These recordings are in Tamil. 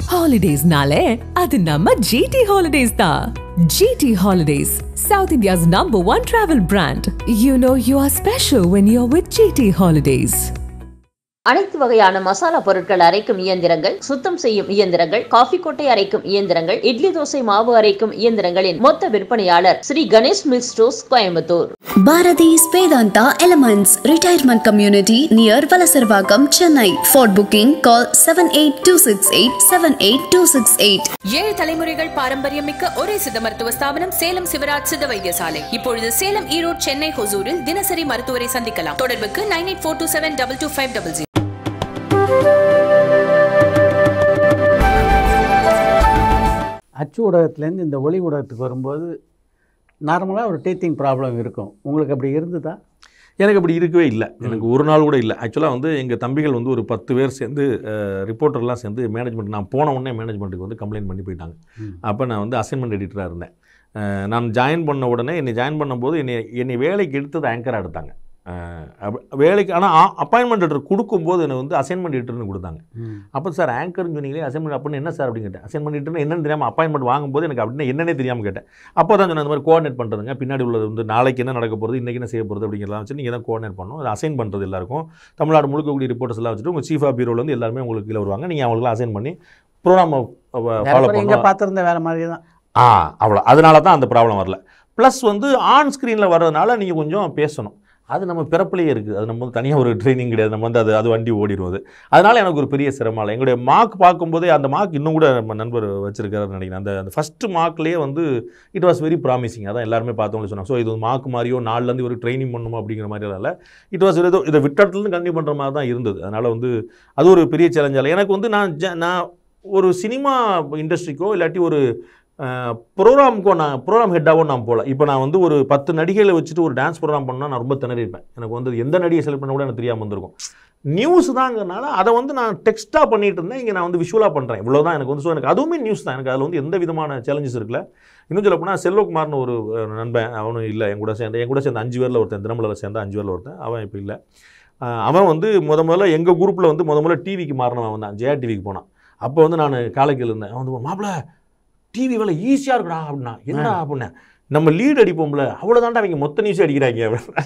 ஹாலிடேஸ்னாலே அது நம்ம ஜிடி ஹாலிடேஸ் தான் GT holidays south India's number one travel brand you know you are special when you are with GT holidays அனைத்து வகையான மசாலா பொருட்கள் அரைக்கும் இயந்திரங்கள் சுத்தம் செய்யும் இயந்திரங்கள் காஃபி கொட்டை அரைக்கும் இயந்திரங்கள் இட்லி தோசை மாவு அரைக்கும் இயந்திரங்களின் மொத்த விற்பனையாளர் Shri Ganesh mill stores Coimbatore Bharati's Vedanta Elements Retirement Community near Valasarvagam, Chennai. For booking, call 78268 ஏழு தலைமுறைகள் பாரம்பரியமிக்க ஒரே சித்த மருத்துவ ஸ்தாபனம் சேலம் சிவராஜ் சித்த வைத்தியசாலை இப்பொழுது சேலம் ஈரோடு சென்னை ஹொசூரில் தினசரி மருத்துவரை சந்திக்கலாம் தொடர்புக்கு nine eight four two seven double two five double zero அச்சு ஊடகத்துலேருந்து இந்த ஒளி ஊடகத்துக்கு வரும்போது நார்மலாக ஒரு டீத்திங் ப்ராப்ளம் இருக்கும் உங்களுக்கு அப்படி இருந்ததா எனக்கு அப்படி இருக்கவே இல்லை எனக்கு ஒரு நாள் கூட இல்லை ஆக்சுவலாக வந்து எங்கள் தம்பிகள் வந்து ஒரு பத்து பேர் சேர்ந்து ரிப்போர்ட்டர்லாம் சேர்ந்து மேனேஜ்மெண்ட் நான் போன உடனே மேனேஜ்மெண்ட்டுக்கு வந்து கம்ப்ளைண்ட் பண்ணி போயிட்டாங்க ம். அப்போ நான் வந்து அசைன்மெண்ட் எடிட்டராக இருந்தேன் அஹ், நான் ஜாயின் பண்ண உடனே என்னை ஜாயின் பண்ணும்போது என்னை என்னை வேலைக்கு எடுத்தது ஆங்கராக எடுத்தாங்க அஹ், அப்ப- வேலைக்கு ஆனால் அப்பாயின்மெண்ட் லெட்டர் கொடுக்கும்போது எனக்கு வந்து அசைன்மெண்ட் எடிட்டர்னு கொடுத்தாங்க அப்போ சார் ஆங்கர்னு சொன்னீங்களே அசைன்மெண்ட் அப்படின்னு என்ன சார் அப்படின்னு கேட்டேன் அசைன்மெண்ட் எடிட்டர்னு என்னன்னு தெரியாமல் அப்பாயின்மெண்ட் வாங்கும்போது எனக்கு அப்படின்னா என்னன்னே தெரியாமல் கேட்டேன் அப்போ தான் சொன்னேன் இந்த மாதிரி கோஆர்டினேட் பண்ணுறதுங்க பின்னாடி உள்ளது வந்து நாளைக்கு என்ன நடக்க போகிறது இன்றைக்கி என்ன செய்ய போகிறது அப்படிங்கிறலாம் வச்சு நீங்கள் தான் கோஆர்டினேட் பண்ணணும் அதை அசைன் பண்ணுறது எல்லாருக்கும் தமிழ்நாடு முழுக்க கூடிய ரிப்போர்ட்டர்ஸ் எல்லாம் வச்சுட்டு உங்கள் சீஃப் ஆஃப் பீரோவில் வந்து எல்லாருமே உங்களுக்கு கீழே வருவாங்க நீங்கள் அவங்களுக்குலாம் அசைன் பண்ணி ப்ரோக்ராம் ஃபாலோ எங்கே பண்ணணும் பார்த்துருந்த வேறு மாதிரி தான் ஆ அவ்வளோ அதனால தான் அந்த ப்ராப்ளம் வரல ப்ளஸ் வந்து ஆன் ஸ்க்ரீனில் வர்றதுனால நீங்கள் கொஞ்சம் பேசணும் அது நம்ம பிறப்புலேயே இருக்குது அது நம்ம வந்து தனியாக ஒரு ட்ரைனிங் கிடையாது நம்ம வந்து அது அது வண்டி ஓடிடும் அது அதனால் எனக்கு ஒரு பெரிய சிரமம் இல்லை எங்களுடைய மார்க் பார்க்கும்போதே அந்த மார்க் இன்னும் கூட நம்ம நண்பர் வச்சிருக்காருன்னு நினைக்கிறேன் அந்த அந்த ஃபஸ்ட்டு மார்க்லேயே வந்து இட் வாஸ் வெரி ப்ராமிசிங் அதான் எல்லாருமே பார்த்தவங்க சொன்னாங்க ஸோ இது மார்க் மாதிரியோ நாலுலேருந்து ஒரு ட்ரைனிங் பண்ணணுமோ அப்படிங்கிற மாதிரி இல்லை இட் வாஸ் ஏதோ இதை விட்டத்துலேருந்து கண்டினியூ பண்ணுற மாதிரி தான் இருந்தது அதனால் வந்து அது ஒரு பெரிய சேலஞ்ச் இல்லை எனக்கு வந்து நான் ஜ- நான் ஒரு சினிமா இண்டஸ்ட்ரிக்கோ இல்லாட்டி ஒரு ப்ரோக்ராமுக்கோ நான் ப்ரோக்ராம் ஹெட்டாவோ நான் போகல இப்போ நான் வந்து ஒரு பத்து நடிகைகளை வச்சுட்டு ஒரு டான்ஸ் ப்ரோக்ராம் பண்ணால் நான் ரொம்ப திணறிப்பேன் எனக்கு வந்து எந்த நடிகை செலக்ட் பண்ண கூட எனக்கு தெரியாமல் வந்திருக்கும் நியூஸ் தாங்கிறனால அதை வந்து நான் டெக்ஸ்ட்டாக பண்ணிட்டு இருந்தேன் இங்கே நான் வந்து விஷுவலாக பண்ணுறேன் இவ்வளோ எனக்கு வந்து ஸோ எனக்கு அதுவுமே நியூஸ் தான் எனக்கு அதில் வந்து எந்த விதமான சேலஞ்சஸ் இருக்குல்ல இன்னும் சொல்ல போனால் செல்வகுமார்னு ஒரு அஹ், நண்பன் அவனும் இல்லை என் கூட சேர்ந்து என் கூட சேர்ந்து அஞ்சு பேரில் ஒருத்தன் தினமலரில் சேர்ந்த அஞ்சு பேரில் ஒருத்தன் அவன் இப்போ இல்லை அஹ், அவன் வந்து முத முதல்ல எங்கள் குரூப்பில் வந்து முத முதல்ல டிவிக்கு மாறினவன் வந்தான் ஜெயா டிவிக்கு போனான் அப்போ வந்து நான் காலைக்கில் இருந்தேன் அவன் வந்து மாப்பிள்ள டிவி வேலை ஈஸியாக இருக்குடா அப்படின்னா என்னடா அப்படின்னேன் நம்ம லீட் அடிப்போம்ல அவ்வளோதான்டா அவங்க மொத்த நியூஸே அடிக்கிறாங்க அப்படின்னா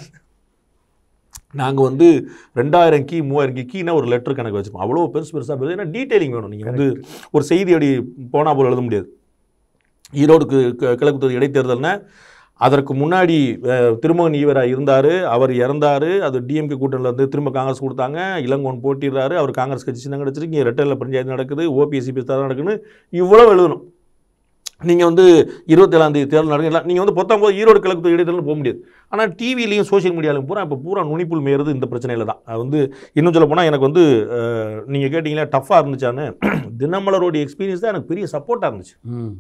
நாங்கள் வந்து ரெண்டாயிரம் கீ மூவாயிரம் கீ கீனா ஒரு லெட்டர் கணக்கு வச்சுப்போம் அவ்வளோ பெருசு பெருசாக பெருசு ஏன்னா டீட்டெயிலிங் வேணும் நீங்கள் வந்து ஒரு செய்தி அடி போனால் போல் எழுத முடியாது ஈரோடுக்கு க- கிழக்கு தொகுதி இடைத்தேர்தல்னா அதற்கு முன்னாடி அஹ், திருமகன் ஈவரா இருந்தார் அவர் இறந்தார் அது டிஎம்கே கூட்டணியில் இருந்து திரும்ப காங்கிரஸ் கொடுத்தாங்க இளங்கோன் போட்டிடுறாரு அவர் காங்கிரஸ் கட்சி சின்னம் கிடச்சிருக்கு இங்கே ரெட்டையில் பஞ்சாயத்து நடக்குது ஓபிஎஸ்சி தான் நடக்குன்னு இவ்வளோ எழுதணும் நீங்கள் வந்து இருபத்தேழாம் தேதி தேர்தல் நடக்குது நீங்கள் வந்து பத்தொம்போது ஈரோடு கிழக்கு தொகுதி இடைத்தேர்தல் போக முடியாது ஆனால் டிவிலையும் சோஷியல் மீடியாலையும் பூரா இப்போ பூரா நுனிப்புல் மேறது இந்த பிரச்சனையில் தான் அது வந்து இன்னும் சொல்ல போனால் எனக்கு வந்து நீங்கள் கேட்டிங்களா டஃப்பாக இருந்துச்சான்னு தினமலரோடைய எக்ஸ்பீரியன்ஸ் தான் எனக்கு பெரிய சப்போர்ட்டாக இருந்துச்சு ம்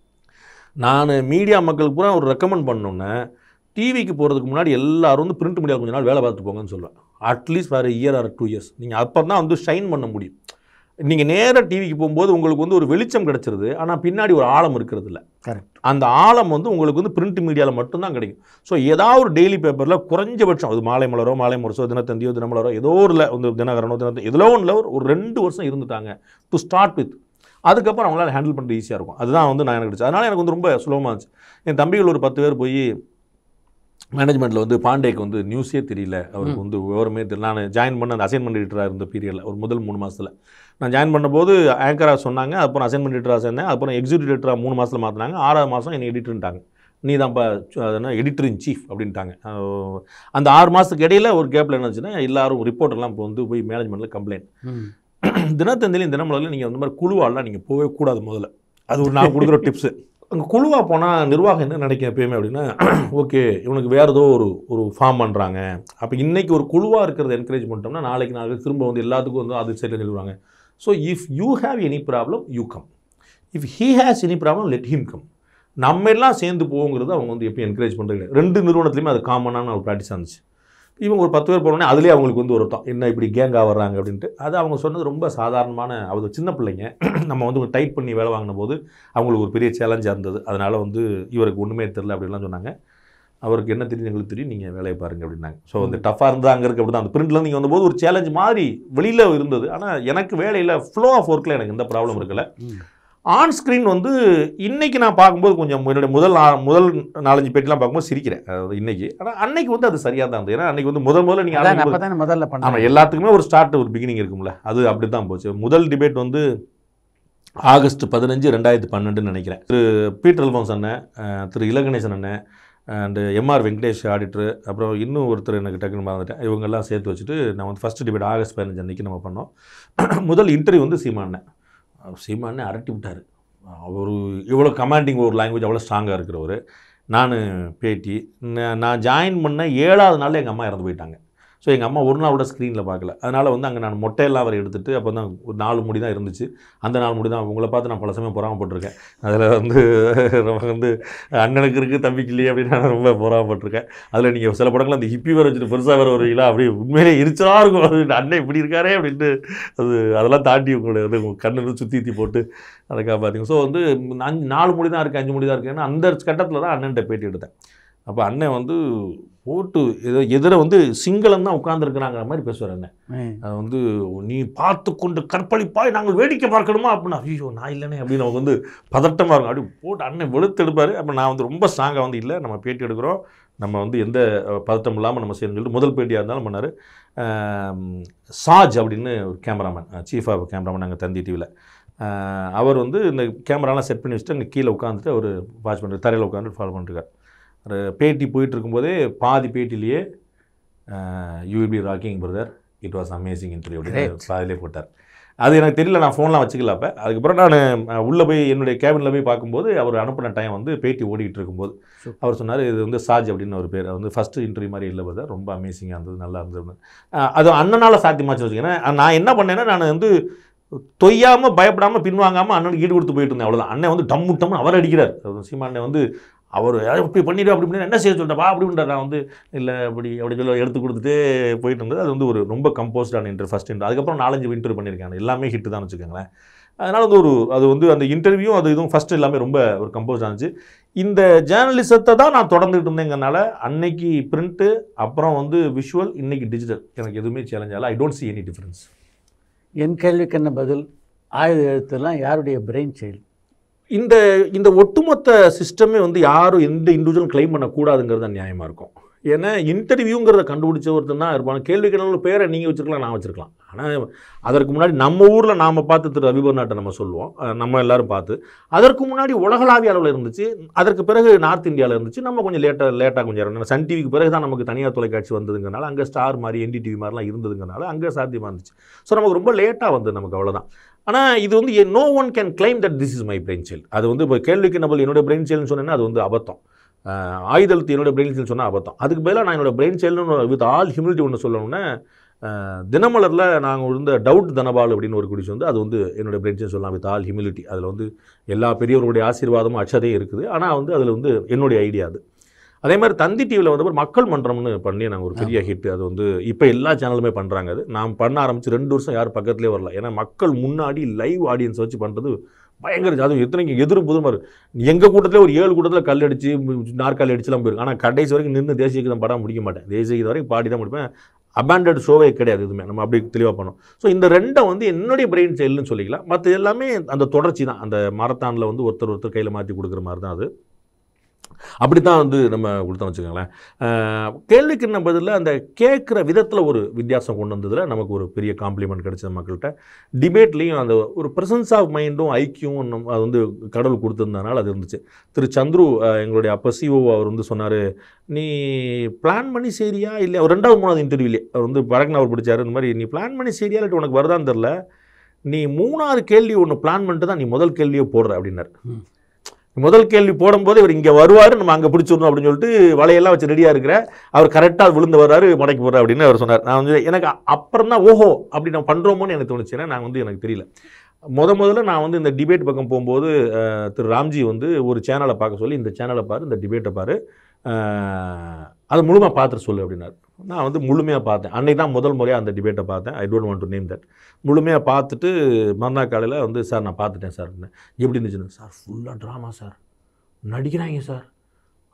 நான் மீடியா மக்களுக்கு பூரா ஒரு ரெக்கமெண்ட் பண்ணோன்னே டிவிக்கு போகிறதுக்கு முன்னாடி எல்லாரும் வந்து பிரிண்ட் மீடியா கொஞ்ச நாள் வேலை பார்த்துட்டு போங்கன்னு சொல்லுவேன் அட்லீஸ்ட் வேறு இயர் ஆர் டூ இயர்ஸ் நீங்கள் அப்போ தான் வந்து ஷைன் பண்ண முடியும் நீங்கள் நேராக டிவிக்கு போகும்போது உங்களுக்கு வந்து ஒரு வெளிச்சம் கிடச்சிருது ஆனால் பின்னாடி ஒரு ஆழம் இருக்கிறது இல்லை கரெக்ட் அந்த ஆழம் வந்து உங்களுக்கு வந்து பிரிண்ட் மீடியாவில் மட்டும்தான் கிடைக்கும் ஸோ ஏதாவது ஒரு டெய்லி பேப்பரில் குறைஞ்சபட்சம் அது மாலை மலரோ மாலை முரசோ தினத்தந்தியோ தினமலரோ ஏதோ ஒரு வந்து தினகரனோ தினத்தந்தி எதிலோ ஒன்றில் ஒரு ஒரு ரெண்டு வருஷம் இருந்துட்டாங்க டு ஸ்டார்ட் வித் அதுக்கப்புறம் அவங்களால ஹேண்டில் பண்ணுறது ஈஸியாக இருக்கும் அதுதான் வந்து நான் எனக்கு கிடைச்சது அதனால் எனக்கு வந்து ரொம்ப சுலபமாக இருந்துச்சு என் தம்பிகள் ஒரு பத்து பேர் போய் மேனேஜ்மெண்ட்டில் வந்து பாண்டேக்கு வந்து நியூஸே தெரியல அவருக்கு வந்து விவரமே தெரியல நான் ஜாயின் பண்ண அந்த அசைன்மெண்ட் எடிட்டராக இருந்த பீரியடில் ஒரு முதல் மூணு மாதத்தில் நான் ஜாயின் பண்ணும்போது ஆங்கராக சொன்னாங்க அப்புறம் அசைன்மெண்ட் எடிட்டராக சேர்ந்தேன் அப்புறம் எக்ஸிக்யூட்டிவ் எடிட்டராக மூணு மாதத்தில் மாற்றினாங்க ஆறாவது மாதம் என்னை எடிட்டர்ன்ட்டாங்க நீ தான்ப்பா என்ன எடிட்டர் இன் சீஃப் அப்படின்ட்டாங்க அஹ் அந்த ஆறு மாதத்துக்கு இடையில ஒரு கேப்பில் என்னாச்சுன்னா எல்லாரும் ரிப்போர்ட்டர்லாம் இப்போ வந்து போய் மேனேஜ்மெண்ட்டில் கம்ப்ளைண்ட் ம் தினத்தந்திலையும் தினமலர்லையும் நீங்கள் அந்த மாதிரி குழுவாலாம் நீங்கள் போகவே கூடாது முதல்ல அது ஒரு நான் கொடுக்குற டிப்ஸு அங்கே குழுவாக போனால் நிர்வாகம் என்ன நினைக்கும் எப்பயுமே அப்படின்னா ஓகே இவனுக்கு வேறு ஏதோ ஒரு ஒரு ஃபார்ம் பண்ணுறாங்க அப்போ இன்னைக்கு ஒரு குழுவாக இருக்கிறத என்கரேஜ் பண்ணிட்டோம்னா நாளைக்கு நாளைக்கு திரும்ப வந்து எல்லாத்துக்கும் வந்து அது சரி சொல்லுவாங்க so if you have any problem you come if he has any problem let him come நம்ம எல்லாம் சேர்ந்து போவோங்கிறது அவங்க வந்து எப்பயும் என்கரேஜ் பண்ணுறது கிடையாது ரெண்டு நிறுவனத்துலையுமே அது காமனான ஒரு ப்ராக்டிஸ் இருந்துச்சு இவங்க ஒரு பத்து பேர் போனோடனே அதுலேயே அவங்களுக்கு வந்து ஒருத்தம் என்ன இப்படி கேங்காக வர்றாங்க அப்படின்ட்டு அது அவங்க சொன்னது ரொம்ப சாதாரணமான அது சின்ன பிள்ளைங்க நம்ம வந்து ஒரு டைட் பண்ணி வேலை வாங்கின போது அவங்களுக்கு ஒரு பெரிய சேலஞ்சாக இருந்தது அதனால் வந்து இவருக்கு ஒன்றுமே தெரில அப்படின்லாம் சொன்னாங்க அவருக்கு என்ன தெரியும் எங்களுக்கு தெரியும் நீங்கள் வேலையை பாருங்க அப்படின்னாங்க ஸோ அந்த டஃப்பாக இருந்தால் அங்கே இருக்க அப்படி தான் அந்த பிரிண்ட்ல நீங்கள் வந்தபோது ஒரு சேலஞ்ச் மாதிரி வெளியில் இருந்தது ஆனால் எனக்கு வேலையில் ஃப்ளோ ஆஃப் ஒர்க்கில் எனக்கு எந்த ப்ராப்ளம் இருக்கல ம். ஆன் ஸ்க்ரீன் வந்து இன்னைக்கு நான் பார்க்கும்போது கொஞ்சம் என்னுடைய முதல் நா- முதல் நாலஞ்சு பேட்டிலாம் பார்க்கும்போது சிரிக்கிறேன் அதாவது இன்னைக்கு ஆனால் அன்னைக்கு வந்து அது சரியாக தான் இருந்தது ஏன்னா அன்னைக்கு வந்து முதல் முதல்ல நீங்கள் அதான் ஆரம்பிக்கும் அப்போ தானே முதல்ல ஆமாம் பண்ணாங்க எல்லாத்துக்குமே ஒரு ஸ்டார்ட் ஒரு பிகினிங் இருக்கும்ல அது அப்படி தான் போச்சு முதல் டிபேட் வந்து ஆகஸ்ட் பதினஞ்சு ரெண்டாயிரத்தி பன்னெண்டுன்னு நினைக்கிறேன் திரு பீட்டர் அல்ஃபோன்ஸ் அண்ணன் அஹ், திரு இலகணேசன் அண்ணன் அண்டு எம்ஆர் வெங்கடேஷ் ஆடிட்டர் அப்புறம் இன்னும் ஒருத்தர் எனக்கு டக்குன்னு மறந்துட்டேன் இவங்கெல்லாம் சேர்த்து வச்சுட்டு நான் வந்து ஃபஸ்ட் டிபேட் ஆகஸ்ட் பதினஞ்சு அன்னைக்கு நம்ம பண்ணோம் முதல் இன்டர்வியூ வந்து சீமா அண்ணன் அவர் சீமா அண்ணன் அரட்டி விட்டார் அவர் இவ்வளோ கமாண்டிங் ஒரு லாங்குவேஜ் அவ்வளோ ஸ்ட்ராங்காக இருக்கிறவர் நான் பேட்டி நான் நான் ஜாயின் பண்ண ஏழாவது நாள் எங்கள் அம்மா இறந்து போயிட்டாங்க ஸோ எங்கள் அம்மா ஒரு நாள் கூட ஸ்க்ரீனில் பார்க்கல அதனால் வந்து அங்கே நான் மொட்டையெல்லாம் வரை எடுத்துட்டு அப்போ தான் ஒரு நாலு முடி தான் இருந்துச்சு அந்த நாலு முடி தான் உங்களை பார்த்து நான் பல சமயம் பொறாமப்பட்டிருக்கேன் அதில் வந்து ரொம்ப வந்து அண்ணனுக்கு இருக்குது தம்பிக்கு இல்லையே அப்படின்னு நான் ரொம்ப பொறாமப்பட்டிருக்கேன் அதில் நீங்கள் சில படங்கள் அந்த ஹிப்பி வர வச்சுட்டு பெருசாக வர வருவீங்களா அப்படியே உண்மையிலே எரிச்சலாக இருக்கும் அது அண்ணன் இப்படி இருக்காரே அப்படின்ட்டு அது அதெல்லாம் தாண்டி உங்களை வந்து உங்கள் கண்ணில் சுற்றி ஊற்றி போட்டு அதை காப்பாற்றிங்க ஸோ வந்து அஞ்சு நாலு மொழி தான் இருக்குது அஞ்சு மொழி தான் இருக்குன்னு அந்த கட்டத்தில் தான் அண்ணன்ட்ட பேட்டி எடுத்தேன் அப்போ அண்ணன் வந்து போட்டு ஏதோ எதிர வந்து சிங்களம் தான் உட்காந்துருக்குறாங்கிற மாதிரி பேசுவார் அண்ணன் ம். அது வந்து நீ பார்த்து கொண்டு கற்பழிப்பாய் நாங்கள் வேடிக்கை பார்க்கணுமா அப்படின்னா ஐயோ நான் இல்லைனே அப்படின்னு அவங்க வந்து பதட்டமாக இருக்கும் அப்படி போட்டு அண்ணன் வெளுத்து எடுப்பார் அப்போ நான் வந்து ரொம்ப ஸ்ட்ராங்காக வந்து இல்லை நம்ம பேட்டி எடுக்கிறோம் நம்ம வந்து எந்த அஹ், பதட்டம் இல்லாமல் நம்ம செய்யணும்னு சொல்லிட்டு முதல் பேட்டியாக இருந்தாலும் பண்ணார் சாஜ் அப்படின்னு ஒரு கேமராமேன் சீஃப் ஆஃப் கேமராமேன் அங்கே தந்தி டிவியில் அவர் வந்து இந்த கேமராலாம் செட் பண்ணி வச்சுட்டு அங்கே கீழே உட்காந்துட்டு அவர் வாட்ச் பண்ணுறாரு தரையில் உட்காந்து ஃபாலோ பண்ணிருக்கார் ஒரு பேட்டி போயிட்டு இருக்கும்போதே பாதி பேட்டிலேயே you will be rocking brother it was amazing interview அப்படின்னு Great. பாதிலே போட்டார் அது எனக்கு தெரியல நான் ஃபோன்லாம் வச்சுக்கல அப்போ அதுக்கப்புறம் நான் உள்ளே போய் என்னுடைய கேபினில் போய் பார்க்கும்போது அவர் அனுப்பின டைம் வந்து பேட்டி ஓடிட்டு இருக்கும்போது Super. அவர் சொன்னார் இது வந்து சாஜ் அப்படின்னு ஒரு பேர் அது வந்து ஃபஸ்ட்டு இன்டர்வியூ மாதிரி இல்லை பிரதர் ரொம்ப அமேசிங்காக இருந்தது நல்லா இருந்தது அஹ் அது அண்ணனால் சாத்தியமாச்சு வச்சுக்கேன் நான் என்ன பண்ணேன்னா நான் வந்து தொய்யாமல் பயப்படாமல் பின்வாங்காமல் அண்ணனுக்கு ஈடு கொடுத்து போயிட்டு இருந்தேன் அவ்வளோதான் அண்ணன் வந்து டம்மு டம்னு அவர் அடிக்கிறார் அவர் சீமா அண்ணன் வந்து அவர் "ஏய், இப்படி பண்ணிடு அப்படி பண்ணி என்ன செய்ய சொல்லிட்டா அப்படின்றார் நான் வந்து இல்லை அப்படி அப்படி சொல்ல எடுத்து கொடுத்துட்டு போயிட்டு இருந்தது அது வந்து ஒரு ரொம்ப கம்போஸ்டான இன்டர் ஃபஸ்ட் இன்டர் அதுக்கப்புறம் நாலஞ்சு இன்டர்வியூ பண்ணியிருக்கேன் அது எல்லாமே ஹிட்டு தான் வச்சுக்கோங்களேன் அதனால் வந்து ஒரு அது வந்து அந்த இன்டர்வியூ அது இதுவும் ஃபஸ்ட் எல்லாமே ரொம்ப ஒரு கம்போஸ் ஆனிச்சு இந்த ஜேர்னலிசத்தை தான் நான் தொடர்ந்துட்டு இருந்தேங்கனால அன்னைக்கு பிரிண்ட்டு அப்புறம் வந்து விஷுவல் இன்னைக்கு டிஜிட்டல் எனக்கு எதுவுமே சேலஞ்ச் ஆகல I don't see any difference என் கேள்விக்கு என்ன பதில் ஆயுத எழுத்துலாம் யாருடைய பிரெயின் செயல் இந்த இந்த ஒட்டுமொத்த சிஸ்டமே வந்து யாரும் எந்த இண்டிவிஜுவலும் க்ளைம் பண்ணக்கூடாதுங்கிறது தான் நியாயமாக இருக்கும் ஏன்னா இன்டர்வியூங்கிறத கண்டுபிடிச்ச ஒருத்தன் தான் இருப்பான் கேள்வி கேள்வி பேரை நீங்கள் வச்சிருக்கலாம் நான் வச்சிருக்கலாம் ஆனால் அதற்கு முன்னாடி நம்ம ஊரில் நாம் பார்த்து திரு ரவிபர் நாட்டை நம்ம சொல்லுவோம் அஹ் நம்ம எல்லாரும் பார்த்து அதற்கு முன்னாடி உலகளாவிய அளவில் இருந்துச்சு அதற்கு பிறகு நார்த் இந்தியாவில் இருந்துச்சு நம்ம கொஞ்சம் லேட்டாக லேட்டாக கொஞ்சம் இறங்கணும் சன் டிவிக்கு பிறகு தான் நமக்கு தனியார் தொலைக்காட்சி வந்ததுங்கிறனால அங்கே ஸ்டார் மாதிரி என்டிடிவி மாதிரிலாம் இருந்ததுங்கிறனால அங்கே சாத்தியமாக இருந்துச்சு ஸோ நமக்கு ரொம்ப லேட்டாக வந்தது நமக்கு அவ்வளோதான் ஆனால் இது வந்து no one can claim that this is my brain cell அது வந்து இப்போ கேள்விக்கு நம்ம என்னோட பிரெயின் செல்னு சொன்னேன்னா அது வந்து அபத்தம் ஆஹ் ஆயுதழுத்து என்னோட பிரெயின் செல் சொன்னால் அபத்தம் அதுக்கு பதிலாக நான் என்னோட பிரெயின் செல்னு வித் ஆல் ஹியூமிலிட்டி ஒன்று சொல்லணும்னா ஆஹ் தினமலரில் நாங்கள் இருந்த டவுட் தனபால் அப்படின்னு ஒரு குடிச்சு வந்து அது வந்து என்னோட பிரெயின் செல் சொல்லலாம் வித் ஆல் ஹியூமிலிட்டி அதில் வந்து எல்லா பெரியவர்களுடைய ஆசீர்வாதமும் அச்சதையும் இருக்குது ஆனால் வந்து அதில் வந்து என்னுடைய ஐடியா அது அதே மாதிரி தந்தி டிவியில் வந்து ஒரு மக்கள் மன்றம்னு பண்ணி நாங்கள் ஒரு பெரிய ஹிட் அது வந்து இப்போ எல்லா சேனலுமே பண்ணுறாங்க அது நான் பண்ண ஆரம்பிச்சு ரெண்டு வருஷம் யாரும் பக்கத்துலேயே வரல ஏன்னா மக்கள் முன்னாடி லைவ் ஆடியன்ஸ் வச்சு பண்ணுறது பயங்கர அதுவும் எத்தனைக்கு எதிரும் புதுமா இருக்கு எங்கள் கூட்டத்தில் ஒரு ஏழு கூட்டத்தில் கல் அடிச்சு நாற்காலி அடிச்சுலாம் போயிருக்கு ஆனால் கடைசி வரைக்கும் நின்று தேசிய கீதம் பாட முடிக்க மாட்டேன் தேசிய கீதம் வரைக்கும் பாடி தான் முடிப்பேன் அபேண்டட் ஷோவே கிடையாது எதுவுமே நம்ம அப்படி தெளிவாக பண்ணோம் ஸோ இந்த ரெண்டை வந்து என்னுடைய பிரெயின் செயல்னு சொல்லிக்கலாம் மற்ற எல்லாமே அந்த தொடர்ச்சி தான் அந்த மரத்தானில் வந்து ஒருத்தர் ஒருத்தர் கையில் மாற்றி கொடுக்குற மாதிரி தான் அது அப்படி தான் வந்து நம்ம கொடுத்தோம் வச்சுக்கோங்களேன் அஹ் கேள்விக்கு என்ன பதிலில் அந்த கேட்குற விதத்தில் ஒரு வித்தியாசம் கொண்டு வந்ததில் நமக்கு ஒரு பெரிய காம்ப்ளிமெண்ட் கிடைச்சது மக்கள்கிட்ட டிபேட்லேயும் அந்த ஒரு ப்ரெசன்ஸ் ஆஃப் மைண்டும் ஐக்கியம் நம்ம அது வந்து கடவுள் கொடுத்துருந்தனால அது இருந்துச்சு திரு சந்துரு அஹ், எங்களுடைய அப்போ சிஓ அவர் வந்து சொன்னார் நீ பிளான் பண்ணி சரியா இல்லை ஒரு ரெண்டாவது மூணாவது இன்டர்வியூலே அவர் வந்து பரக்னா அவர் பிடிச்சாரு இந்த மாதிரி நீ பிளான் பண்ணி சரியா இல்லாட்டி உனக்கு வருதான்னு தெரில நீ மூணாவது கேள்வி ஒன்று பிளான் பண்ணிட்டு தான் நீ முதல் கேள்வியை போடுற அப்படின்னாரு ம். முதல் கேள்வி போடும்போது இவர் இங்கே வருவார் நம்ம அங்கே பிடிச்சிடணும் அப்படின்னு சொல்லிட்டு வலையெல்லாம் வச்சு ரெடியாக இருக்கிற அவர் கரெக்டாக விழுந்து வர்றாரு மடக்கி போடுறாரு அப்படின்னு அவர் சொன்னார் நான் வந்து எனக்கு அப்புறம் தான் ஓஹோ அப்படி நான் பண்ணுறோமோன்னு எனக்கு தோணுச்சு ஏன்னா நான் வந்து எனக்கு தெரியல முத முதல்ல நான் வந்து இந்த டிபேட் பக்கம் போகும்போது அஹ், திரு ராம்ஜி வந்து ஒரு சேனலை பார்க்க சொல்லி இந்த சேனலை பாரு இந்த டிபேட்டை பாரு அஹ், அதை முழுமையாக பார்த்துட்டு சொல்லு அப்படின்னாரு நான் வந்து முழுமையாக பார்த்தேன் அன்னைக்கு தான் முதல் முறையாக அந்த டிபேட்டை பார்த்தேன் I don't want to name that முழுமையாக பார்த்துட்டு மறுநாள் காலையில் வந்து சார் நான் பார்த்துட்டேன் சார் அப்படின்னு. எப்படி இருந்துச்சுன்னு சார் ஃபுல்லாக ட்ராமா சார் நடிக்கிறாங்க சார்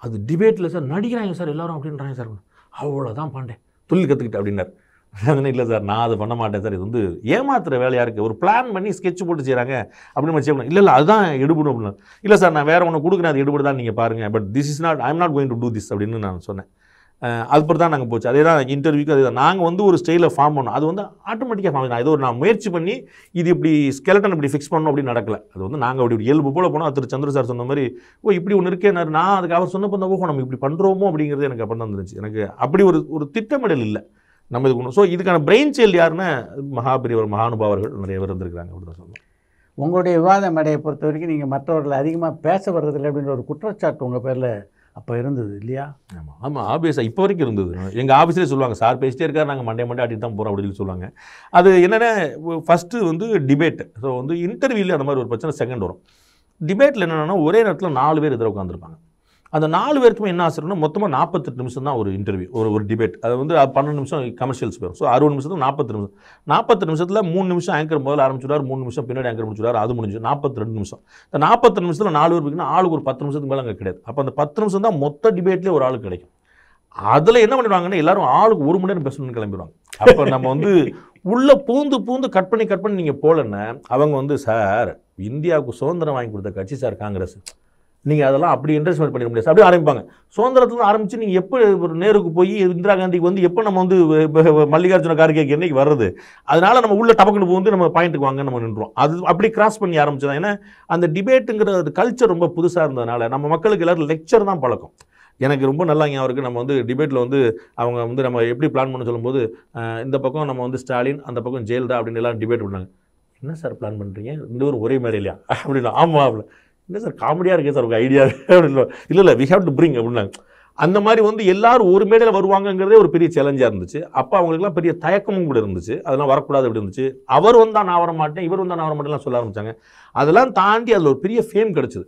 அது டிபேட்டில் சார் நடிக்கிறாங்க சார் எல்லாரும் அப்படின்றாங்க சார் அவ்வளோதான் பாண்டே தொழில் கற்றுக்கிட்டு அப்படின்னார் அதனால் இல்லை சார் நான் அது பண்ண மாட்டேன் சார் இது வந்து ஏமாத்துற வேலையாக இருக்குது ஒரு பிளான் பண்ணி ஸ்கெட்ச் போட்டு செய்கிறாங்க அப்படின்னு வச்சு இல்லை இல்லை அதுதான் எடுபடும் அப்படின்னு இல்லை சார் நான் வேறு ஒன்று கொடுக்குறேன் அது எடுபடு தான் நீங்கள் பாருங்கள் but this is not I am not going to do this அப்படின்னு நான் சொன்னேன் அஹ் அதுக்கப்புறம் தான் நாங்கள் போச்சு அதே தான் இன்டர்வியூக்கு அதே தான் நாங்கள் வந்து ஒரு ஸ்டைலை ஃபார்ம் பண்ணோம் அது வந்து ஆட்டோமேட்டிக்காக ஃபார்ம் நான் ஏதோ ஒரு நான் முயற்சி பண்ணி இது இப்படி ஸ்கெலட்டன் இப்படி ஃபிக்ஸ் பண்ணணும் அப்படின்னு நடக்கல அது வந்து நாங்கள் அப்படி ஒரு இயல்பு போல போனோம் திரு சந்திர சார் சொன்ன மாதிரி ஓ இப்படி ஒன்று இருக்கே நான் நான் அதுக்கு அவர் சொன்ன பண்ண ஓஹோ நம்ம இப்படி பண்ணுறோமோ அப்படிங்கிறது எனக்கு அப்போ தான் இருந்துச்சு எனக்கு அப்படி ஒரு ஒரு திட்டமிடல் இல்லை நம்ம இதுக்கு ஸோ இதுக்கான பிரெயின் செல் யாருன்னா மகாபெரியவர் மகானுபாவர்கள் நிறைய பேர் இருந்திருக்காங்க அப்படி தான் சொல்லணும் உங்களுடைய விவாத மேடையை பொறுத்த வரைக்கும் நீங்கள் மற்றவர்கள் அதிகமாக பேச வர்றதில்லை அப்படின்ற ஒரு குற்றச்சாட்டு உங்கள் பேரில் அப்போ இருந்தது இல்லையா ஆமாம் ஆமாம் ஆபியஸாக இப்போ வரைக்கும் இருந்தது எங்கள் ஆஃபீஸ்லேயே சொல்லுவாங்க சார் பேசிட்டே இருக்கார் நாங்கள் மண்டே மண்டே ஆட்டிட்டு தான் போகிறோம் அப்படின்னு சொல்லி சொல்லுவாங்க அது என்னென்ன ஃபஸ்ட்டு வந்து டிபேட் ஸோ வந்து இன்டர்வியூல அந்த மாதிரி ஒரு பிரச்சனை செகண்ட் வரும் டிபேட்டில் என்னென்னா ஒரே நேரத்தில் நாலு பேர் எதிர உட்காந்துருப்பாங்க அந்த நாலு பேருக்குமே என்ன ஆசைன்னா மொத்தமாக நாற்பத்தெட்டு நிமிஷம் தான் ஒரு இன்டர்வியூ ஒரு ஒரு டிபேட் அது வந்து அது பன்னெண்டு நிமிஷம் கமர்ஷியல்ஸ் போயிடும் ஸோ அறுபது நிமிஷத்துக்கு நாற்பத்தி நிமிஷம் நாற்பத்தி நிமிஷத்தில் மூணு நிமிஷம் ஆங்கர் முதல்ல ஆரம்பிச்சுடார் மூணு நிமிஷம் பின்னாடி ஆங்கர் முடிச்சுடார் அது முடிஞ்சு நாற்பத்தி ரெண்டு நிமிஷம் இந்த நாற்பத்தி நிமிஷத்தில் நாலு பேர் இருக்குன்னா ஆளுக்கு ஒரு பத்து நிமிஷத்துக்கு மேலே அங்கே கிடையாது அப்போ அந்த பத்து நிமிஷம் தான் மொத்த டிபேட்லேயே ஒரு ஆளுக்கு கிடைக்கும் அதில் என்ன பண்ணிடுவாங்கன்னா எல்லாரும் ஆளுக்கு ஒரு மணி நேரம் பேசணும்னு கிளம்பிடுவாங்க அப்போ நம்ம வந்து உள்ள பூந்து பூந்து கட் பண்ணி கட் பண்ணி நீங்கள் போகலன்னா அவங்க வந்து சார் இந்தியாவுக்கு சுதந்திரம் வாங்கி கொடுத்த கட்சி சார் காங்கிரஸ் நீங்கள் அதெல்லாம் அப்படி இன்ட்ரெஸ்ட்மெண்ட் பண்ணிட முடியாது அப்படி ஆரம்பிப்பாங்க சுதந்திரத்துல ஆரம்பித்து நீங்கள் எப்போ ஒரு நேருக்கு போய் இந்திரா காந்திக்கு வந்து எப்போ நம்ம வந்து வ- வ- மல்லிகார்ஜுன கார்கேக்கு என்னைக்கு வர்றது அதனால நம்ம உள்ள டபக்குன்னு வந்து நம்ம பாயிண்ட்டுக்கு வாங்க நம்ம நின்றோம் அது அப்படி கிராஸ் பண்ணி ஆரம்பிச்சதான் ஏன்னா அந்த டிபேட்டுங்கிற கல்ச்சர் ரொம்ப புதுசாக இருந்ததுனால நம்ம மக்களுக்கு எல்லாரும் லெக்சர் தான் பழக்கம் எனக்கு ரொம்ப நல்லா ஞாபகம் இருக்குது நம்ம வந்து டிபேட்டில் வந்து அவங்க வந்து நம்ம எப்படி பிளான் பண்ண சொல்லும்போது அஹ், இந்த பக்கம் நம்ம வந்து ஸ்டாலின் அந்த பக்கம் ஜெயலலிதா அப்படின்னு எல்லாம் டிபேட் பண்ணாங்க என்ன சார் பிளான் பண்ணுறீங்க ரெண்டு பேரும் ஒரே மாதிரி இல்லையா அப்படின்னா ஆமாம் அப்படி என்ன சார் காமெடியாக இருக்கே சார் உங்கள் ஐடியா அப்படின்னு இல்லை இல்லை வி ஹேவ் டு பிரிங் அப்படின்னாங்க அந்த மாதிரி வந்து எல்லாரும் ஒரு மேடையில் வருவாங்கங்கிறதே ஒரு பெரிய சேலஞ்சாக இருந்துச்சு அப்போ அவங்களுக்குலாம் பெரிய தயக்கமும் கூட இருந்துச்சு அதெல்லாம் வரக்கூடாது அப்படி இருந்துச்சு அவர் வந்தால் நான் வர மாட்டேன் இவர் வந்தால் நான் வர மாட்டேன்லாம் சொல்ல ஆரம்பிச்சாங்க அதெல்லாம் தாண்டி அதில் ஒரு பெரிய ஃபேம் கிடச்சிது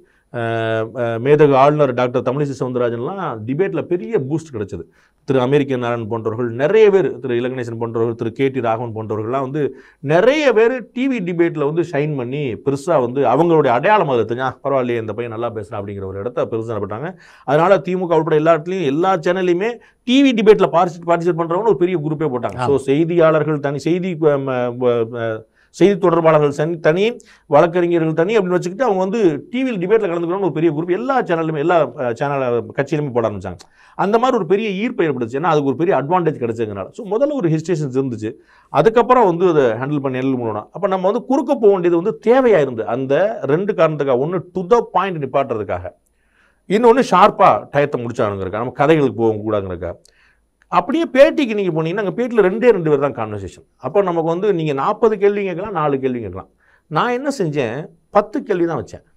மேதகு ஆளுநர் டாக்டர் தமிழிசை சவுந்தரராஜன்லாம் டிபேட்டில் பெரிய பூஸ்ட் கிடச்சிது திரு அமெரிக்கன் நாராயணன் போன்றவர்கள் நிறைய பேர் திரு இலங்கணேசன் போன்றவர்கள் திரு கே டி ராகவன் போன்றவர்கள்லாம் வந்து நிறைய பேர் டிவி டிபேட்டில் வந்து ஷைன் பண்ணி பெருசாக வந்து அவங்களுடைய அடையாளம் அதில் தெரிஞ்சா பரவாயில்லையே இந்த பையன் நல்லா பேசுகிறான் அப்படிங்கிற ஒரு இடத்த பெருசாக பட்டாங்க அதனால் திமுக உட்பட எல்லா இடத்துலையும் எல்லா சேனல்லையுமே டிவி டிபேட்டில் பார்ட்டிசிபேட் பார்ட்டிசிபேட் பண்ணுறவங்க ஒரு பெரிய குரூப்பே போட்டாங்க ஸோ செய்தியாளர்கள் தனி செய்தி அஹ், ம, வ- அஹ், செய்தி தொடர்பாளர்கள் தனி தனி வழக்கறிஞர்கள் தனி அப்படின்னு வச்சுக்கிட்டு அவங்க வந்து டிவியில் டிபேட்டில் கலந்துக்கிறவங்க ஒரு பெரிய குரூப் எல்லா சேனல்லுமே எல்லா சேனல் கட்சியிலுமே போட ஆரம்பிச்சாங்க அந்த மாதிரி ஒரு பெரிய ஈர்ப்பு ஏற்படுச்சு ஏன்னா அதுக்கு ஒரு பெரிய அட்வான்டேஜ் கிடைச்சதுனால ஸோ முதல்ல ஒரு ஹிஸ்டேஷன்ஸ் இருந்துச்சு அதுக்கப்புறம் வந்து அதை ஹேண்டில் பண்ணி எழுத முடியணும் அப்போ நம்ம வந்து குறுக்க போக வேண்டியது வந்து தேவையாக இருந்து அந்த ரெண்டு காரணத்துக்காக ஒன்று டு த பாயிண்ட் நிப்பாட்டுறதுக்காக இன்னொன்று ஷார்ப்பாக டயத்தை முடிச்சானுங்கிறக்கா நம்ம கதைகளுக்கு போகக்கூடாதுங்கிறக்கா அப்படியே பேட்டிக்கு நீங்கள் போனீங்கன்னா அங்கே பேட்டியில் ரெண்டே ரெண்டு பேர் தான் கான்வர்சேஷன் அப்போ நமக்கு வந்து நீங்கள் நாற்பது கேள்வி கேட்கலாம் நாலு கேள்வி கேட்கலாம் நான் என்ன செஞ்சேன் பத்து கேள்வி தான் வச்சேன்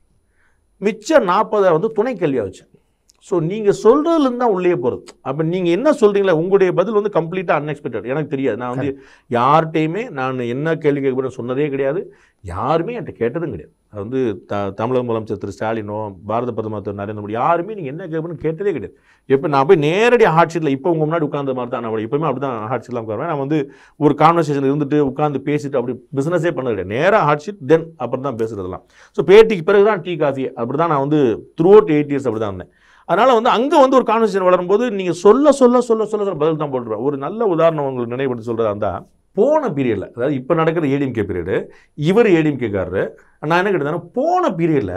மிச்சம் நாற்பதை வந்து துணை கேள்வியாக வச்சேன் ஸோ நீங்கள் சொல்கிறதுலேருந்து தான் உள்ளே போகிறது அப்போ நீங்கள் என்ன சொல்கிறீங்களா உங்களுடைய பதில் வந்து கம்ப்ளீட்டாக அன்எக்ஸ்பெக்டட் எனக்கு தெரியாது நான் வந்து யார்கிட்டையுமே நான் என்ன கேள்வி கேட்க போகிறேன் சொன்னதே கிடையாது யாருமே என்கிட்ட கேட்டதும் கிடையாது அது வந்து த தமிழக முதலமைச்சர் திரு ஸ்டாலினோ பாரத பிரதமர் திரு நரேந்திர மோடி யாருமே நீங்கள் என்ன கேட்கணும்னு கேட்டதே கிடையாது இப்போ நான் போய் நேரடி ஹாட் ஷீட்டில் இப்போ உங்கள் முன்னாடி உட்கார்ந்த மாதிரி தான் நான் எப்பவுமே அப்படி தான் ஹாட் ஷீட்லாம் உட்காருவேன் நான் வந்து ஒரு கான்வர்சேஷன் இருந்துட்டு உட்காந்து பேசிட்டு அப்படி பிஸ்னஸே பண்ணது கிடையாது நேராக ஹாட் ஷீட் தென் அப்புறம் தான் பேசுறதெல்லாம் ஸோ பேட்டிக்கு பிறகு தான் டீ காஃபி அப்படி தான் நான் வந்து த்ரூ அவுட் எயிட் இயர்ஸ் அப்படி தான் இருந்தேன் அதனால் வந்து அங்கே வந்து ஒரு கான்வர்சேஷன் வளரும்போது நீங்கள் சொல்ல சொல்ல சொல்ல சொல்ல சொல்ல பதில் தான் போட்டுருவேன் ஒரு நல்ல உதாரணம் உங்களுக்கு நினைவுபடுத்தி சொல்கிறதா இருந்தால் போன பீரியடில் அதாவது இப்போ நடக்கிற ஏடிஎம்கே பீரியடு இவர் ஏடிஎம்கேக்காரரு நான் என்ன கேட்டேன்னா போன பீரியடில்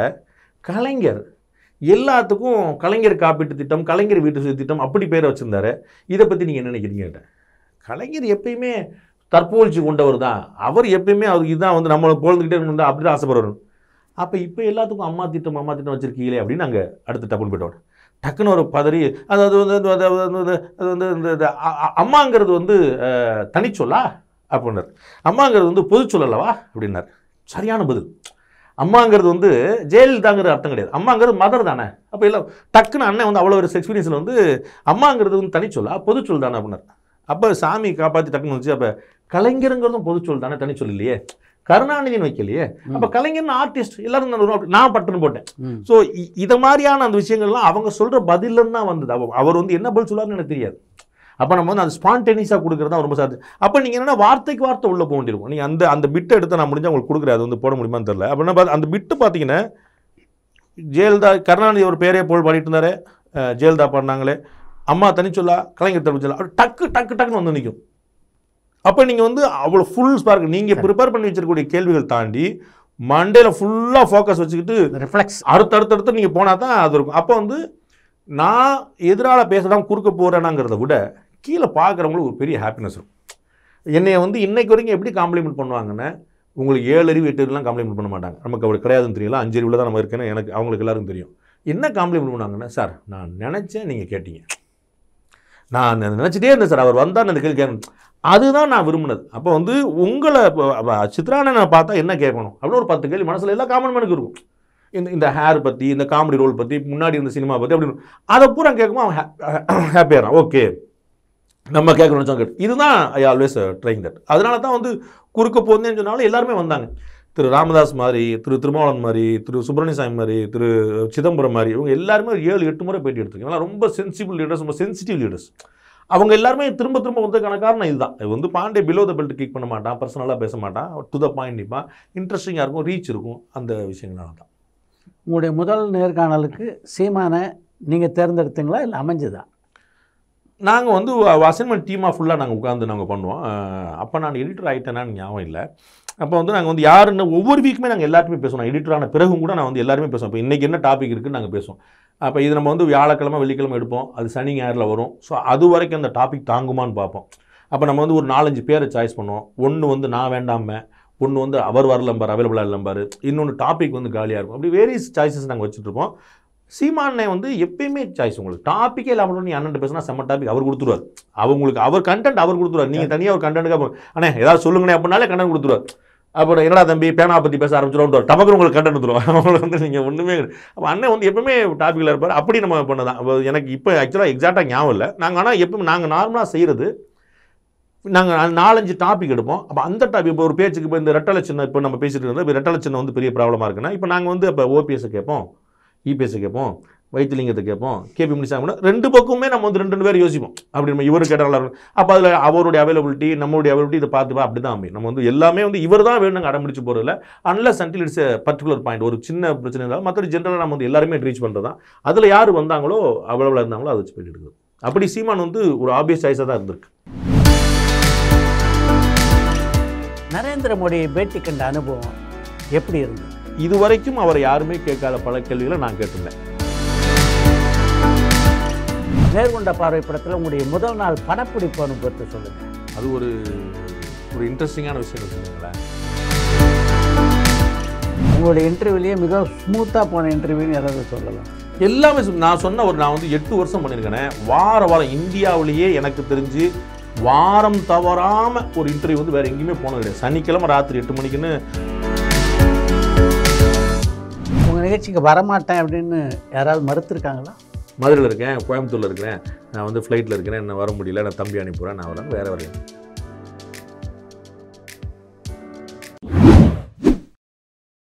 கலைஞர் எல்லாத்துக்கும் கலைஞர் காப்பீட்டு திட்டம் கலைஞர் வீட்டு வசதி திட்டம் அப்படி பேரை வச்சுருந்தாரு இதை பற்றி நீங்கள் என்ன நினைக்கிறீங்க கேட்டேன் கலைஞர் எப்பயுமே தற்போழ்ச்சி கொண்டவர் தான் அவர் எப்பயுமே அவருக்கு இதுதான் வந்து நம்மளை போழ்ந்துக்கிட்டே இருக்கணும் அப்படி தான் ஆசைப்படுறோம் அப்போ இப்போ எல்லாத்துக்கும் அம்மா திட்டம் அம்மா திட்டம் வச்சிருக்கீங்களே அப்படின்னு நாங்கள் அடுத்து டப்புன்னு போயிட்டோம் டக்குன்னு ஒரு பதறி அதாவது வந்து அது அது வந்து அது வந்து இந்த இந்த அ- அ- அம்மாங்கிறது வந்து அஹ், தனிச்சொல்லா அப்படின்னார் அம்மாங்கிறது வந்து பொதுச்சொல் அல்லவா அப்படின்னார் சரியான பதில் அம்மாங்கிறது வந்து ஜெயலலிதாங்கிற அர்த்தம் கிடையாது அம்மாங்கிறது மதர் தானே அப்போ எல்லாம் டக்குன்னு அண்ணன் வந்து அவ்வளோ ஒரு எக்ஸ்பீரியன்ஸில் வந்து அம்மாங்கிறது வந்து தனிச்சொல்லா பொதுச்சொல் தானே அப்படின்னார் அப்போ சாமி காப்பாற்றி டக்குன்னு வந்துச்சு அப்போ கலைஞருங்கிறதும் பொதுச்சொல் தானே தனிச்சொல் இல்லையே கருணாநிதினு வைக்கலையே அப்போ கலைஞர்னு ஆர்டிஸ்ட் எல்லாரும் நான் ஒரு- நான் பட்டுன்னு போட்டேன் ம். ஸோ இதை மாதிரியான அந்த விஷயங்கள்லாம் அவங்க சொல்கிற பதிலன்னு தான் வந்தது அவ- அவர் வந்து என்ன பதில் சொல்லாருன்னு எனக்கு தெரியாது அப்போ நம்ம வந்து அது ஸ்பான்டேனியஸாக கொடுக்குறது தான் ரொம்ப சார்ஜ் அப்போ நீங்கள் என்னன்னா வார்த்தைக்கு வார்த்தை உள்ளே போக வேண்டியிருக்கும் நீங்கள் அந்த அந்த பிட்டை எடுத்து நான் முடிஞ்சா உங்களுக்கு கொடுக்குறேன் அது வந்து போட முடியுமான்னு தெரியல அப்படின்னா பாத்து- அந்த பிட்டு பார்த்தீங்கன்னா ஜெயலலிதா கருணாநிதி ஒரு பேரே போல் பாடிட்டு இருந்தாரு அஹ், ஜெயலலிதா பண்ணாங்களே அம்மா தனிச்சொல்லா கலைஞர் தனிச்சொல்லா அப்படி டக்கு டக்கு டக்குன்னு வந்து நிற்கும் அப்போ நீங்கள் வந்து அவ்வளோ ஃபுல் ஸ்பார்க் நீங்கள் ப்ரிப்பேர் பண்ணி வச்சிருக்கக்கூடிய கேள்விகள் தாண்டி மண்டேல ஃபுல்லாக ஃபோக்கஸ் வச்சுக்கிட்டு ரிஃப்ளெக்ஸ் அடுத்து அடுத்து அடுத்து நீங்கள் போனால் தான் அது இருக்கும் அப்போ வந்து நான் எதிரால பேசலாம் குறுக்க போகிறேனாங்கிறத விட கீழே பார்க்குறவங்களுக்கு ஒரு பெரிய ஹாப்பினஸ் இருக்கும் என்னைய வந்து இன்னைக்கு வரைக்கும் எப்படி காம்ப்ளிமெண்ட் பண்ணுவாங்கன்னா உங்களுக்கு ஏழு அறிவு எட்டு அறிவுலாம் காம்ப்ளிமெண்ட் பண்ண மாட்டாங்க நமக்கு அப்படி கிடையாதுன்னு தெரியல அஞ்சு அறிவில் தான் நம்ம இருக்கேன்னு எனக்கு அவங்களுக்கு எல்லாருக்கும் தெரியும் என்ன காம்ப்ளிமெண்ட் பண்ணாங்கன்னா சார் நான் நினச்சேன் நீங்கள் கேட்டீங்க நான் நினச்சிட்டே இருந்தேன் சார் அவர் வந்தால் அந்த கேள்வி கேட்கணும் அதுதான் நான் விரும்பினது அப்போ வந்து உங்களை இப்போ, அப்ப சித்ரானனை பார்த்தா என்ன கேட்கணும் அப்படின்னு ஒரு பத்து கேள்வி மனசில் எல்லா காமன் மேனுக்கு இருக்கும் இந்த இந்த ஹேர் பற்றி இந்த காமெடி ரோல் பற்றி முன்னாடி இருந்த சினிமா பற்றி அப்படின்னு அதை பூரா கேட்கும்போது அவன் ஹாப்பியாகிறான் ஓகே நம்ம கேட்கணும்னு சொன்னா கேட்டு இதுதான் ஐ ஆல்வேஸ் ட்ரைங் தட் அதனால தான் வந்து குறுக்க போந்தேன்னு சொன்னாலும் எல்லாருமே வந்தாங்க திரு ராமதாஸ் மாதிரி திரு திருமாவளவன் மாதிரி திரு சுப்பிரமணிய சாமி மாதிரி திரு சிதம்பரம் மாதிரி இவங்க எல்லாருமே ஒரு ஏழு எட்டு முறை பேட்டி எடுத்துருக்காங்க ஏன்னா ரொம்ப சென்சிபிள் லீடர்ஸ் ரொம்ப சென்சிட்டிவ் லீடர்ஸ் அவங்க எல்லாருமே திரும்ப திரும்ப வந்ததுக்கான காரணம் இதுதான் இது வந்து Pandey below the belt kick பண்ண மாட்டான் பர்சனலாக பேச மாட்டான் டு த பாயிண்ட் நிற்பான் இன்ட்ரெஸ்டிங்காக இருக்கும் ரீச் இருக்கும் அந்த விஷயங்களால தான் உங்களுடைய முதல் நேர்காணலுக்கு சீமானை நீங்கள் தேர்ந்தெடுத்தீங்களா இல்லை அமைஞ்சுதா நாங்கள் வந்து அசைன்மெண்ட் டீமாக ஃபுல்லாக நாங்கள் உட்காந்து நாங்கள் பண்ணுவோம் அப்போ நான் எடிட்டர் ஆகிட்டேனான்னு ஞாபகம் இல்லை அப்போ வந்து நாங்கள் வந்து யாருன்னு ஒவ்வொரு வீக்குமே நாங்கள் எல்லாருமே பேசுவோம் எடிட்டர் ஆன பிறகும் கூட நான் வந்து எல்லாருமே பேசுவோம் இப்போ இன்றைக்கி என்ன டாபிக் இருக்குன்னு நாங்கள் பேசுவோம் அப்போ இது நம்ம வந்து வியாழக்கிழமை வெள்ளிக்கிழமை எடுப்போம் அது சனி ஞாயிறில் வரும் ஸோ அது வரைக்கும் அந்த டாபிக் தாங்குமான்னு பார்ப்போம் அப்போ நம்ம வந்து ஒரு நாலஞ்சு பேரை சாய்ஸ் பண்ணுவோம் ஒன்று வந்து நான் வேண்டாம ஒன்று வந்து அவர் வரல நம்பர் அவைலபிளாக நம்பர் இன்னொன்று டாபிக் வந்து காலியாக இருக்கும் அப்படி வேரியஸ் சாய்ஸஸ் நாங்கள் வச்சுட்ருப்போம் சீமானே வந்து எப்பயுமே சாய்ஸ் உங்களுக்கு டாப்பிக்கே இல்லாமல் நீ அண்ணன் பேசினா செம்ம டாபிக் அவர் கொடுத்துருவார் அவங்களுக்கு அவர் கண்டென்ட் அவர் கொடுத்துருவார் நீங்கள் தனியாக ஒரு கண்டென்ட்டுக்காக அண்ணே ஏதாவது சொல்லுங்கண்ணே அப்படின்னாலே கண்டென்ட் கொடுத்துருவார் அப்புறம் என்னடா தம்பி பேனா பற்றி பேச ஆரம்பிச்சிடும் டபக்கு உங்களுக்கு கண்டென்ட் வந்துடும் அவங்களுக்கு வந்து நீங்கள் ஒன்றுமே அப்போ அண்ணன் வந்து எப்பவுமே டாப்பிக்கில் இருப்பார் அப்படி நம்ம பண்ணதான் அப்போ எனக்கு இப்போ ஆக்சுவலாக எக்ஸாக்டாக ஞாபகம் இல்லை நாங்கள் ஆனால் எப்பவும் நாங்கள் நார்மலாக செய்கிறது நாங்கள் நாலஞ்சு டாபிக் எடுப்போம் அப்போ அந்த டாபிக் இப்போ ஒரு பேச்சுக்கு இப்போ இந்த ரெட்டலை சின்னம் இப்போ நம்ம பேசிட்டு இருந்தால் இப்போ ரெட்டலை சின்னம் வந்து பெரிய ப்ராப்ளமாக இருக்குன்னா இப்போ நாங்கள் வந்து இப்போ ஓபிஎஸ்ஸை கேட்போம் இபிஎஸ்ஸை கேட்போம் வைத்திலிங்கத்தை கேட்போம் கேபி முனிசாமி ரெண்டு பக்கமுமே நம்ம வந்து ரெண்டு ரெண்டு பேர் யோசிப்போம் அப்படி நம்ம இவர் கேட்டால் நல்லா இருக்கும் அப்போ அதில் அவருடைய அவைலபிலிட்டி நம்மளுடைய அவைலபிலிட்டி இதை பார்த்துப்பா அப்படி தான் அமையும் நம்ம வந்து எல்லாமே வந்து இவர் தான் வேணும் நாங்கள் அடம்பிடிச்சு போகிறதில்ல unless until it's particular point ஒரு சின்ன பிரச்சனை இருந்தாலும் மற்ற ஜென்ரலாக நம்ம வந்து எல்லாருமே ரீச் பண்ணுறது தான் அதில் யார் வந்தாங்களோ அவைலபிளாக இருந்தாங்களோ அதை வச்சு போயிட்டு இருக்குது அப்படி சீமான் வந்து ஒரு ஆபியஸ் சாய்ஸாக தான் இருந்திருக்கு நரேந்திர மோடியை பேட்டி கண்ட அனுபவம் எப்படி இருந்தது இதுவரைக்கும் அவரை யாருமே கேட்காத பல கேள்விகளை நான் கேட்டிருந்தேன் நேர்கொண்ட பார்வை படத்தில் உங்களுடைய முதல் நாள் படப்பிடிப்பு அனுபவத்தை சொல்லுங்கள் அது ஒரு ஒரு இன்ட்ரெஸ்டிங்கான விஷயம் வச்சுக்கோங்களேன் உங்களுடைய இன்டர்வியூலேயே மிக ஸ்மூத்தாக போன இன்டர்வியூன்னு யாராவது சொல்லலாம் எல்லாமே சொ- நான் சொன்ன ஒரு நான் வந்து எட்டு வருஷம் பண்ணியிருக்கேனே வார வாரம் இந்தியாவிலேயே எனக்கு தெரிஞ்சு வாரம் தவறாம ஒரு இன்டர்வியூ வந்து வேற எங்கேயுமே போனது கிடையாது சனிக்கிழமை ராத்திரி எட்டு மணிக்குன்னு உங்கள் நிகழ்ச்சிக்கு வரமாட்டேன் அப்படின்னு யாராவது மறுத்துருக்காங்களா மதுரையில் இருக்கேன் கோயம்புத்தூர்ல இருக்கிறேன் நான் வந்து ஃப்ளைட்டில் இருக்கிறேன் என்ன வர முடியல நான் தம்பி அனுப்புகிறேன் நான் வரேன் வேற வரேன்